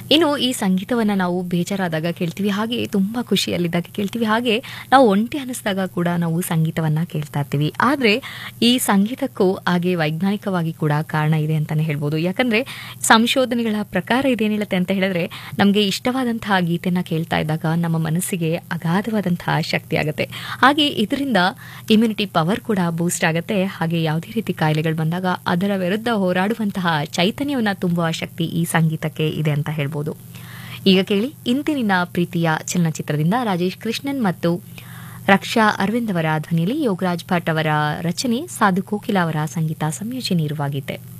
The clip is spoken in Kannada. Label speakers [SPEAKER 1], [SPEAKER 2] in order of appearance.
[SPEAKER 1] ಇನ್ನು ಈ ಸಂಗೀತವನ್ನು ನಾವು ಬೇಜಾರಾದಾಗ ಕೇಳ್ತೀವಿ ಹಾಗೆ ತುಂಬ ಖುಷಿಯಲ್ಲಿದ್ದಾಗ ಕೇಳ್ತೀವಿ ಹಾಗೆ ನಾವು ಒಂಟಿ ಅನ್ನಿಸಿದಾಗ ಕೂಡ ನಾವು ಸಂಗೀತವನ್ನು ಕೇಳ್ತಾ ಇರ್ತೀವಿ ಆದರೆ ಈ ಸಂಗೀತಕ್ಕೂ ಹಾಗೆ ವೈಜ್ಞಾನಿಕವಾಗಿ ಕೂಡ ಕಾರಣ ಇದೆ ಅಂತಲೇ ಹೇಳ್ಬೋದು ಯಾಕಂದರೆ ಸಂಶೋಧನೆಗಳ ಪ್ರಕಾರ ಇದೇನು ಹೇಳುತ್ತೆ ಅಂತ ಹೇಳಿದ್ರೆ ನಮಗೆ ಇಷ್ಟವಾದಂತಹ ಗೀತೆನ ಕೇಳ್ತಾ ಇದ್ದಾಗ ನಮ್ಮ ಮನಸ್ಸಿಗೆ ಅಗಾಧವಾದಂತಹ ಶಕ್ತಿ ಆಗುತ್ತೆ ಹಾಗೆ ಇದರಿಂದ ಇಮ್ಯುನಿಟಿ ಪವರ್ ಕೂಡ ಬೂಸ್ಟ್ ಆಗುತ್ತೆ ಹಾಗೆ ಯಾವುದೇ ರೀತಿ ಕಾಯಿಲೆಗಳು ಬಂದಾಗ ಅದರ ವಿರುದ್ಧ ಹೋರಾಡುವಂತಹ ಚೈತನ್ಯವನ್ನು ತುಂಬುವ ಶಕ್ತಿ ಈ ಸಂಗೀತಕ್ಕೆ ಇದೆ ಅಂತ ಹೇಳ್ಬೋದು ಈಗ ಕೇಳಿ ಇಂದಿನ ಪ್ರೀತಿಯ ಚಲನಚಿತ್ರದಿಂದ ರಾಜೇಶ್ ಕೃಷ್ಣನ್ ಮತ್ತು ರಕ್ಷಾ ಅರವಿಂದ್ ಅವರ ಧ್ವನಿಯಲ್ಲಿ ಯೋಗರಾಜ್ ಭಟ್ ಅವರ ರಚನೆ ಸಾಧು ಕೋಕಿಲ ಅವರ ಸಂಗೀತ ಸಂಯೋಜನೆ ಇರುವಾಗಿದೆ